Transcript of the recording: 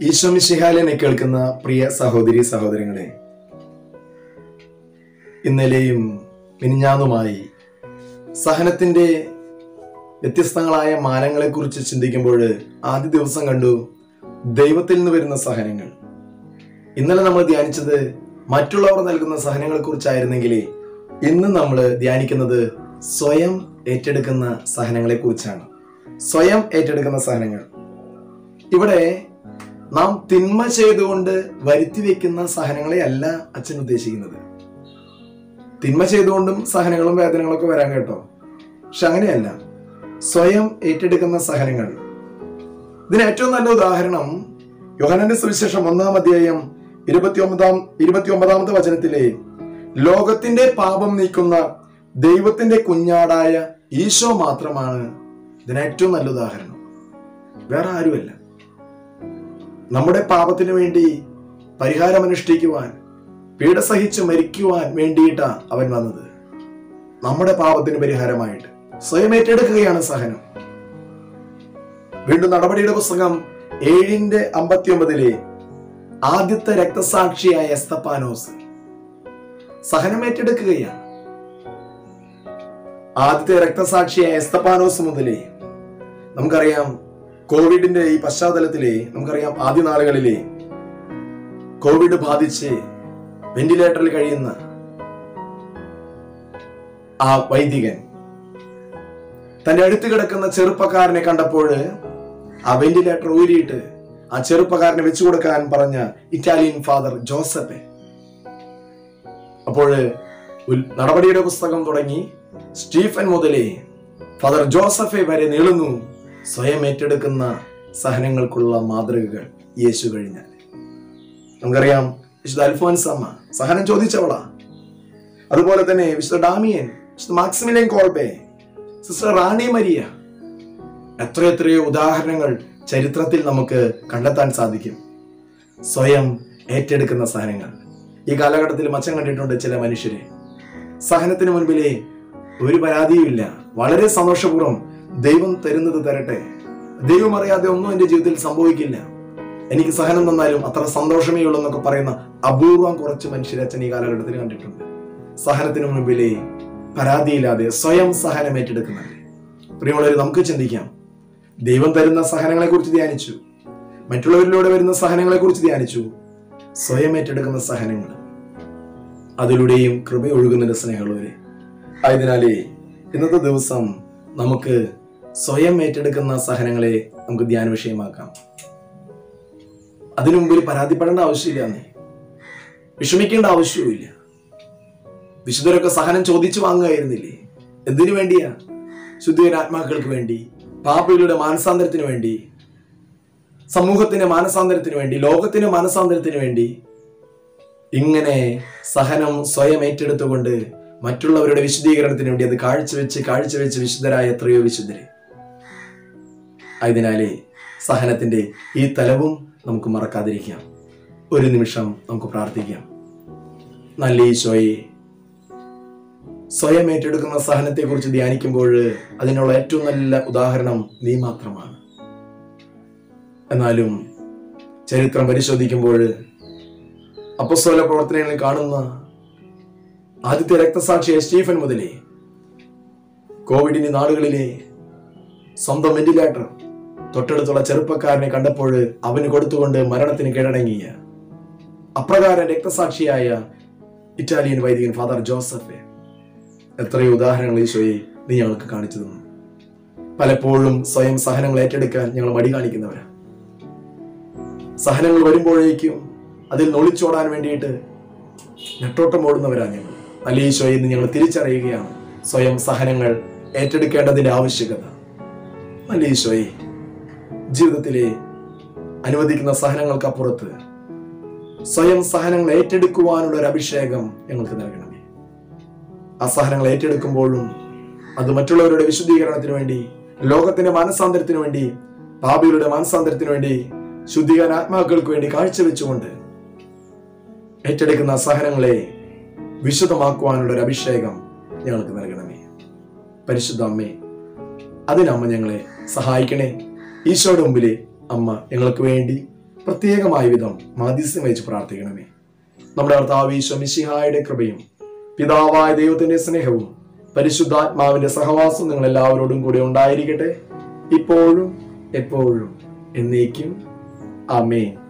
ഈശ്വമിശിഹാലിനെ കേൾക്കുന്ന പ്രിയ സഹോദരി സഹോദരങ്ങളെ ഇന്നലെയും മിനിഞ്ഞാന്നുമായി സഹനത്തിന്റെ വ്യത്യസ്തങ്ങളായ മാനങ്ങളെക്കുറിച്ച് ചിന്തിക്കുമ്പോൾ ആദ്യ ദിവസം കണ്ടു ദൈവത്തിൽ നിന്ന് വരുന്ന സഹനങ്ങൾ ഇന്നലെ നമ്മൾ ധ്യാനിച്ചത് മറ്റുള്ളവർ നൽകുന്ന സഹനങ്ങളെ കുറിച്ചായിരുന്നെങ്കിൽ ഇന്ന് നമ്മൾ ധ്യാനിക്കുന്നത് സ്വയം ഏറ്റെടുക്കുന്ന സഹനങ്ങളെ കുറിച്ചാണ് സ്വയം ഏറ്റെടുക്കുന്ന സഹനങ്ങൾ ഇവിടെ നാം തിന്മ ചെയ്തുകൊണ്ട് വരുത്തി വെക്കുന്ന സഹനങ്ങളെ അല്ല അച്ഛൻ ഉദ്ദേശിക്കുന്നത് തിന്മ ചെയ്തുകൊണ്ടും സഹനങ്ങളും വേദനകളൊക്കെ വരാൻ കേട്ടോ പക്ഷെ അങ്ങനെയല്ല സ്വയം ഏറ്റെടുക്കുന്ന സഹനങ്ങൾ ഇതിന് ഏറ്റവും നല്ല ഉദാഹരണം യോഹനന്റെ സുവിശേഷം ഒന്നാം അധ്യായം ഇരുപത്തി ഒമ്പതാം ഇരുപത്തി ഒമ്പതാമത്തെ വചനത്തിലെ ലോകത്തിന്റെ പാപം നീക്കുന്ന ദൈവത്തിന്റെ കുഞ്ഞാടായ ഈശോ മാത്രമാണ് ഇതിന് ഏറ്റവും നല്ല ഉദാഹരണം വേറെ ആരുമല്ല നമ്മുടെ പാപത്തിന് വേണ്ടി പരിഹാരം അനുഷ്ഠിക്കുവാൻ പീഡ സഹിച്ച് മരിക്കുവാൻ വേണ്ടിയിട്ടാ അവൻ വന്നത് നമ്മുടെ പാപത്തിന് പരിഹാരമായിട്ട് സ്വയം ഏറ്റെടുക്കുകയാണ് സഹനം വീണ്ടും നടപടിയുടെ പുസ്തകം ഏഴിന്റെ അമ്പത്തി ഒമ്പതിലെ ആദ്യത്തെ രക്തസാക്ഷിയായ എസ്തപ്പാനോസ് സഹനം ഏറ്റെടുക്കുകയാണ് ആദ്യത്തെ രക്തസാക്ഷിയായ എസ്തപ്പാനോസ് മുതലേ നമുക്കറിയാം കോവിഡിന്റെ ഈ പശ്ചാത്തലത്തിലെ നമുക്കറിയാം ആദ്യ നാളുകളിലെ കോവിഡ് ബാധിച്ച് വെന്റിലേറ്ററിൽ കഴിയുന്ന ആ വൈദികൻ തന്റെ അടുത്ത് കിടക്കുന്ന ചെറുപ്പക്കാരനെ കണ്ടപ്പോൾ ആ വെന്റിലേറ്റർ ഊരിയിട്ട് ആ ചെറുപ്പക്കാരനെ വെച്ചു കൊടുക്കാൻ പറഞ്ഞ ഇറ്റാലിയൻ ഫാദർ ജോസഫ് അപ്പോൾ നടപടിയുടെ പുസ്തകം തുടങ്ങി സ്റ്റീഫൻ മുതലേ ഫാദർ ജോസഫെ വരെ നീളുന്നു സ്വയം ഏറ്റെടുക്കുന്ന സഹനങ്ങൾക്കുള്ള മാതൃകകൾ യേശു കഴിഞ്ഞാൽ നമുക്കറിയാം വിശുദ്ധ അൽഫോൻസ് അമ്മ സഹനം ചോദിച്ചവളാ അതുപോലെ തന്നെ വിശുദ്ധ ഡാമിയൻ വിശുദ്ധ Maximilian Kolbe sister Rani Maria എത്രയെത്രയോ ഉദാഹരണങ്ങൾ ചരിത്രത്തിൽ നമുക്ക് കണ്ടെത്താൻ സാധിക്കും സ്വയം ഏറ്റെടുക്കുന്ന സഹനങ്ങൾ ഈ കാലഘട്ടത്തിൽ മച്ചം കണ്ടിട്ടുണ്ട് ചില മനുഷ്യരെ സഹനത്തിന് മുൻപിലെ ഒരു പരാതിയുമില്ല വളരെ സന്തോഷപൂർവ്വം ദൈവം തരുന്നത് തരട്ടെ ദൈവം അറിയാതെ ഒന്നും എന്റെ ജീവിതത്തിൽ സംഭവിക്കില്ല എനിക്ക് സഹനം തന്നാലും അത്ര സന്തോഷമേ ഉള്ളൂ എന്നൊക്കെ പറയുന്ന അപൂർവം കുറച്ച് മനുഷ്യരെ അച്ഛൻ ഈ കാലഘട്ടത്തിൽ കണ്ടിട്ടുണ്ട് സഹനത്തിന് മുൻപിലെ പരാതിയില്ലാതെ സ്വയം സഹനം ഏറ്റെടുക്കുന്നുണ്ട് പ്രിയമുള്ളവർ നമുക്ക് ചിന്തിക്കാം ദൈവം തരുന്ന സഹനങ്ങളെ കുറിച്ച് ധ്യാനിച്ചു മറ്റുള്ളവരിലൂടെ വരുന്ന സഹനങ്ങളെ കുറിച്ച് ധ്യാനിച്ചു സ്വയം ഏറ്റെടുക്കുന്ന സഹനങ്ങൾ അതിലൂടെയും കൃപ ഒഴുകുന്നുണ്ട് സ്നേഹമുള്ളവരെ ആയതിനാലേ ഇന്നത്തെ ദിവസം നമുക്ക് സ്വയം ഏറ്റെടുക്കുന്ന സഹനങ്ങളെ നമുക്ക് ധ്യാന വിഷയമാക്കാം അതിനു മുമ്പിൽ പരാതിപ്പെടേണ്ട ആവശ്യമില്ല വിഷമിക്കേണ്ട ആവശ്യവുമില്ല വിശുദ്ധരൊക്കെ സഹനം ചോദിച്ചു വാങ്ങുകയായിരുന്നില്ലേ എന്തിനു വേണ്ടിയാ ശുദ്ധീകരാത്മാക്കൾക്ക് വേണ്ടി പാപികളുടെ മാനസാന്തരത്തിന് വേണ്ടി സമൂഹത്തിന്റെ മാനസാന്തരത്തിന് വേണ്ടി ലോകത്തിന്റെ മാനസാന്തരത്തിന് വേണ്ടി ഇങ്ങനെ സഹനം സ്വയം ഏറ്റെടുത്തുകൊണ്ട് മറ്റുള്ളവരുടെ വിശുദ്ധീകരണത്തിന് വേണ്ടി അത് കാഴ്ചവെച്ച് കാഴ്ചവെച്ച് വിശുദ്ധരായ എത്രയോ വിശുദ്ധരെ ആയതിനാലേ സഹനത്തിന്റെ ഈ തലവും നമുക്ക് മറക്കാതിരിക്കാം ഒരു നിമിഷം നമുക്ക് പ്രാർത്ഥിക്കാം നല്ല ഈശോയെ സ്വയം ഏറ്റെടുക്കുന്ന സഹനത്തെ കുറിച്ച് ധ്യാനിക്കുമ്പോൾ അതിനുള്ള ഏറ്റവും നല്ല ഉദാഹരണം നീ മാത്രമാണ് എന്നാലും ചരിത്രം പരിശോധിക്കുമ്പോൾ അപ്പസ്തോല പ്രവർത്തനങ്ങളിൽ കാണുന്ന ആദ്യത്തെ രക്തസാക്ഷിയായ സ്റ്റീഫൻ മുതലേ കോവിഡിന്റെ നാടുകളിലെ സ്വന്തം വെന്റിലേറ്റർ തൊട്ടടുത്തുള്ള ചെറുപ്പക്കാരനെ കണ്ടപ്പോൾ അവന് കൊടുത്തുകൊണ്ട് മരണത്തിന് കീഴടങ്ങിയ അപ്രകാരം രക്തസാക്ഷിയായ ഇറ്റാലിയൻ വൈദികൻ ഫാദർ ജോസഫ് എത്രയോ ഉദാഹരണങ്ങൾ ഈശോയെ നീ ഞങ്ങൾക്ക് കാണിച്ചു തന്നു പലപ്പോഴും സ്വയം സഹനങ്ങൾ ഏറ്റെടുക്കാൻ ഞങ്ങൾ മടി കാണിക്കുന്നവരാ സഹനങ്ങൾ വരുമ്പോഴേക്കും അതിൽ നൊളിച്ചോടാൻ വേണ്ടിയിട്ട് നെട്ടോട്ടം ഓടുന്നവരാ ഞങ്ങൾ നല്ല ഈശോയെ ഇന്ന് ഞങ്ങൾ തിരിച്ചറിയുകയാണ് സ്വയം സഹനങ്ങൾ ഏറ്റെടുക്കേണ്ടതിന്റെ ആവശ്യകത നല്ല ഈശോയെ ജീവിതത്തിലെ അനുവദിക്കുന്ന സഹനങ്ങൾക്കപ്പുറത്ത് സ്വയം സഹനങ്ങൾ ഏറ്റെടുക്കുവാനുള്ള ഒരു അഭിഷേകം ഞങ്ങൾക്ക് നൽകണമേ ആ സഹനങ്ങൾ ഏറ്റെടുക്കുമ്പോഴും അത് മറ്റുള്ളവരുടെ വിശുദ്ധീകരണത്തിന് വേണ്ടി ലോകത്തിന്റെ മാനസാന്തരത്തിന് വേണ്ടി പാപികളുടെ മാനസാന്തരത്തിന് വേണ്ടി ശുദ്ധീകരണ ആത്മാക്കൾക്ക് വേണ്ടി കാഴ്ചവെച്ചുകൊണ്ട് ഏറ്റെടുക്കുന്ന സഹനങ്ങളെ വിശുദ്ധമാക്കുവാനുള്ള ഒരു അഭിഷേകം ഞങ്ങൾക്ക് നൽകണമേ പരിശുദ്ധ അമ്മേ അതിനമ്മ ഞങ്ങളെ സഹായിക്കണേ ഈശോയുടെ മുമ്പിലെ അമ്മ ഞങ്ങൾക്ക് വേണ്ടി പ്രത്യേകമായ വിധം മാധ്യസ്യം വഹിച്ച് പ്രാർത്ഥിക്കണമേ നമ്മുടെ കർത്താവ് ഈശ്വമിഷിഹായുടെ കൃപയും പിതാവായ ദൈവത്തിന്റെ സ്നേഹവും പരിശുദ്ധാത്മാവിന്റെ സഹവാസവും നിങ്ങൾ എല്ലാവരോടും കൂടെ ഉണ്ടായിരിക്കട്ടെ ഇപ്പോഴും എപ്പോഴും എന്നേക്കും ആമേൻ